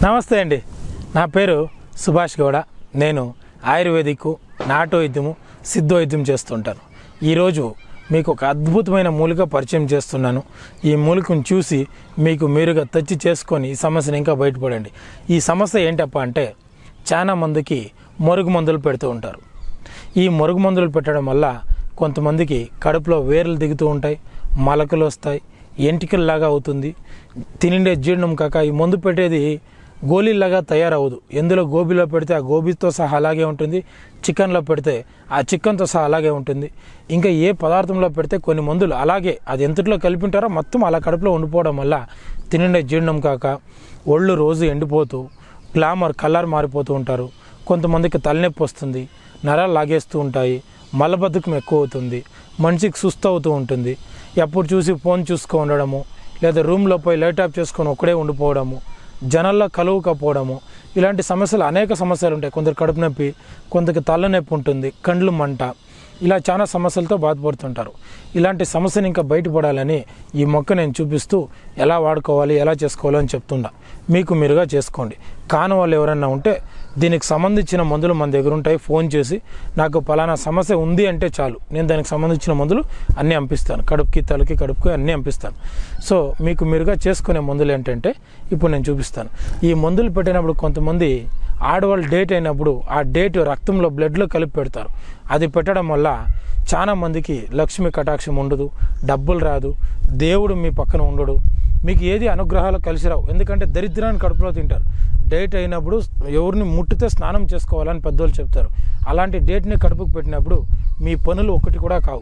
నమస్తే అండి నా పేరు సుభాష్ గౌడ నేను ఆయుర్వేదిక్ నాటు వైద్యము సిద్ధ వైద్యం చేస్తుంటాను ఈరోజు మీకు ఒక అద్భుతమైన మూలిక పరిచయం చేస్తున్నాను ఈ మూలికను చూసి మీకు మీరుగా తెచ్చి చేసుకొని ఈ సమస్యను ఇంకా బయటపడండి ఈ సమస్య ఏంటప్ప అంటే చాలా మందికి మరుగు మందులు పెడుతూ ఉంటారు ఈ మరుగు మందులు పెట్టడం వల్ల కొంతమందికి కడుపులో వేర్లు దిగుతూ ఉంటాయి మలకలు వస్తాయి ఎంటికల్లాగా అవుతుంది తినిండే జీర్ణం కాక ఈ మందు పెట్టేది గోళీలాగా తయారవదు ఎందులో గోబీలో పెడితే ఆ గోబీతో సహా అలాగే ఉంటుంది చికెన్లో పెడితే ఆ చికెన్తో సహా అలాగే ఉంటుంది ఇంకా ఏ పదార్థంలో పెడితే కొన్ని మందులు అలాగే అది ఎంతట్లో కలిపి ఉంటారో మొత్తం అలా కడుపులో ఉండిపోవడం వల్ల తినిండే జీర్ణం కాక ఒళ్ళు రోజు ఎండిపోతూ గ్లామర్ కలర్ మారిపోతూ ఉంటారు కొంతమందికి తలనొప్పి వస్తుంది నరాలు లాగేస్తూ ఉంటాయి మలబద్ధకం ఎక్కువ అవుతుంది మనిషికి సుస్తు అవుతూ ఉంటుంది ఎప్పుడు చూసి ఫోన్ చూసుకో ఉండడము లేదా రూమ్లో పోయి లైట్ ఆఫ్ చేసుకొని ఒక్కడే ఉండిపోవడము జనాల్లో కలువకపోవడము ఇలాంటి సమస్యలు అనేక సమస్యలు ఉంటాయి కొందరు కడుపు నొప్పి కొందరికి తలనొప్పి ఉంటుంది కండ్లు మంట ఇలా చాలా సమస్యలతో బాధపడుతుంటారు ఇలాంటి సమస్యని ఇంకా బయటపడాలని ఈ మొక్క నేను చూపిస్తూ ఎలా వాడుకోవాలి ఎలా చేసుకోవాలి అని చెప్తుండా మీకు మీరుగా చేసుకోండి కాని వాళ్ళు ఎవరైనా ఉంటే దీనికి సంబంధించిన మందులు మన దగ్గర ఉంటాయి ఫోన్ చేసి నాకు పలానా సమస్య ఉంది అంటే చాలు నేను దానికి సంబంధించిన మందులు అన్నీ పంపిస్తాను కడుపుకి తలకి కడుపుకి అన్నీ పంపిస్తాను సో మీకు మీరుగా చేసుకునే మందులు ఏంటంటే ఇప్పుడు నేను చూపిస్తాను ఈ మందులు పెట్టినప్పుడు కొంతమంది ఆడవాళ్ళు డేట్ అయినప్పుడు ఆ డేట్ రక్తంలో బ్లడ్లో కలిపి పెడతారు అది పెట్టడం వల్ల చాలా మందికి లక్ష్మి కటాక్షం ఉండదు డబ్బులు రాదు దేవుడు మీ పక్కన ఉండడు మీకు ఏది అనుగ్రహాలు కలిసి రావు ఎందుకంటే దరిద్రాన్ని కడుపులో తింటారు డేట్ అయినప్పుడు ఎవరిని ముట్టితే స్నానం చేసుకోవాలని పెద్దోళ్ళు చెప్తారు అలాంటి డేట్ని కడుపుకు పెట్టినప్పుడు మీ పనులు ఒకటి కూడా కావు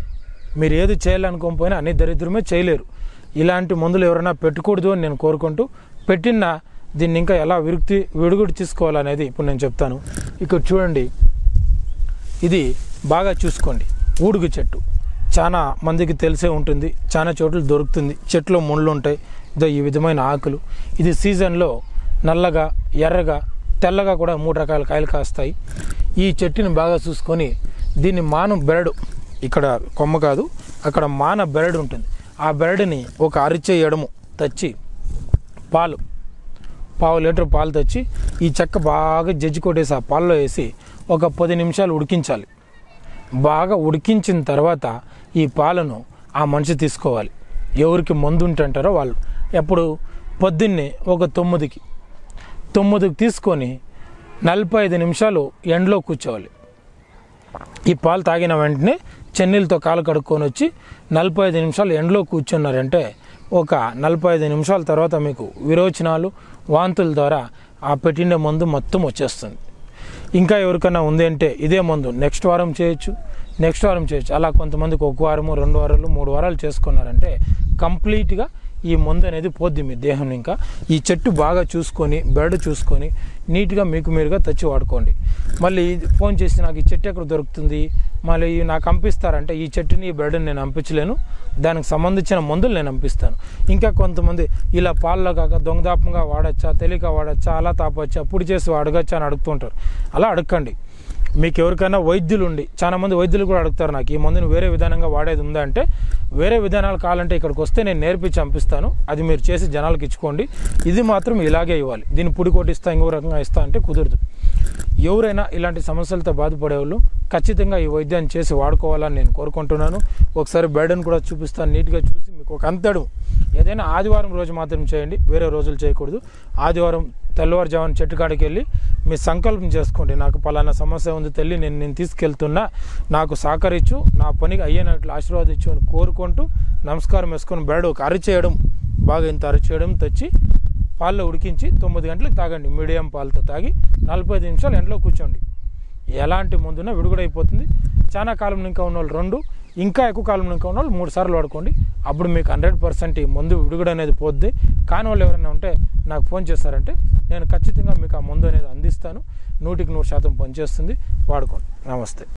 మీరు ఏది చేయాలనుకోకపోయినా అన్ని దరిద్రమే చేయలేరు ఇలాంటి మందులు ఎవరైనా పెట్టకూడదు అని నేను కోరుకుంటూ పెట్టిన దీన్ని ఇంకా ఎలా విరుక్తి విడుగుడు తీసుకోవాలనేది ఇప్పుడు నేను చెప్తాను ఇక్కడ చూడండి ఇది బాగా చూసుకోండి ఊడుగు చెట్టు చాలా మందికి తెలిసే ఉంటుంది చాలా చోట్ల దొరుకుతుంది చెట్లో ముళ్ళు ఉంటాయి ఇదో ఈ విధమైన ఆకులు ఇది సీజన్లో నల్లగా ఎర్రగా తెల్లగా కూడా మూడు రకాల కాయలు కాస్తాయి ఈ చెట్టుని బాగా చూసుకొని దీన్ని మాను బెరడు ఇక్కడ కొమ్మ కాదు అక్కడ మాన బెరడు ఉంటుంది ఆ బెరడుని ఒక అరిచే ఎడము తెచ్చి పాలు పావు లీటర్ పాలు తెచ్చి ఈ చెక్క బాగా జజ్జి కొట్టేసి ఆ పాలలో వేసి ఒక పది నిమిషాలు ఉడికించాలి బాగా ఉడికించిన తర్వాత ఈ పాలను ఆ మనిషి తీసుకోవాలి ఎవరికి మందు ఉంటుంటారో వాళ్ళు ఎప్పుడు పొద్దున్నే ఒక తొమ్మిదికి తొమ్మిదికి తీసుకొని నలభై ఐదు నిమిషాలు ఎండలో కూర్చోవాలి ఈ పాలు తాగిన వెంటనే చెన్నీళ్ళతో కాలు కడుక్కొని వచ్చి నలభై ఐదు నిమిషాలు ఎండలో కూర్చున్నారంటే ఒక నలభై ఐదు నిమిషాల తర్వాత మీకు విరోచనాలు వాంతుల ద్వారా ఆ పెట్టిండే మందు మొత్తం వచ్చేస్తుంది ఇంకా ఎవరికైనా ఉంది అంటే ఇదే మందు నెక్స్ట్ వారం చేయొచ్చు నెక్స్ట్ వారం చేయొచ్చు అలా కొంతమందికి ఒక వారము రెండు వారాలు మూడు వారాలు చేసుకున్నారంటే కంప్లీట్గా ఈ మందు అనేది పోద్ది మీ దేహం ఇంకా ఈ చెట్టు బాగా చూసుకొని బెడ్ చూసుకొని నీట్గా మీకు మీరుగా తెచ్చి వాడుకోండి మళ్ళీ ఫోన్ చేసి నాకు ఈ చెట్టు ఎక్కడ దొరుకుతుంది మళ్ళీ ఇవి నాకు పంపిస్తారంటే ఈ చెట్టుని ఈ బెడ్ని నేను పంపించలేను దానికి సంబంధించిన మందులు నేను పంపిస్తాను ఇంకా కొంతమంది ఇలా పాల్లో కాక దొంగదాపంగా వాడచ్చా తెలియక వాడచ్చా అలా తాపొచ్చా పొడి చేసి అడగచ్చా అని అడుగుతుంటారు అలా అడగండి మీకు ఎవరికైనా వైద్యులు ఉండి చాలా మంది వైద్యులు కూడా అడుగుతారు నాకు ఈ మందుని వేరే విధానంగా వాడేది ఉందా అంటే వేరే విధానాలు కావాలంటే ఇక్కడికి వస్తే నేను నేర్పించి పంపిస్తాను అది మీరు చేసి జనాలకు ఇచ్చుకోండి ఇది మాత్రం ఇలాగే ఇవ్వాలి దీన్ని పుడి కొట్టిస్తా ఇంకో రకంగా ఇస్తా అంటే కుదరదు ఎవరైనా ఇలాంటి సమస్యలతో బాధపడే వాళ్ళు ఖచ్చితంగా ఈ వైద్యాన్ని చేసి వాడుకోవాలని నేను కోరుకుంటున్నాను ఒకసారి బెడ్ని కూడా చూపిస్తాను నీట్గా చూసి మీకు ఒక అంతడు ఏదైనా ఆదివారం రోజు మాత్రం చేయండి వేరే రోజులు చేయకూడదు ఆదివారం తెల్లవారుజామున చెట్టు కాడికి వెళ్ళి మీ సంకల్పం చేసుకోండి నాకు పలానా సమస్య ఉంది తల్లి నేను నేను తీసుకెళ్తున్నా నాకు సహకరించు నా పనికి అయ్యేనట్లు ఆశీర్వాదించు అని కోరుకుంటూ నమస్కారం వేసుకొని బెడ్ ఒక అరిచేయడం బాగా ఇంత అరిచేయడం తెచ్చి పాల్లో ఉడికించి తొమ్మిది గంటలకు తాగండి మీడియం పాలతో తాగి నలభై ఐదు నిమిషాలు ఎండలో కూర్చోండి ఎలాంటి మందునా విడుగుడైపోతుంది చాలా కాలం ఇంకా ఉన్న వాళ్ళు రెండు ఇంకా ఎక్కువ కాలం ఇంకా ఉన్న వాళ్ళు మూడు సార్లు వాడుకోండి అప్పుడు మీకు హండ్రెడ్ పర్సెంట్ ఈ మందు విడుగుడు అనేది పోద్ది కాని వాళ్ళు ఎవరైనా ఉంటే నాకు ఫోన్ చేస్తారంటే నేను ఖచ్చితంగా మీకు ఆ మందు అనేది అందిస్తాను నూటికి నూరు శాతం పనిచేస్తుంది వాడుకోండి నమస్తే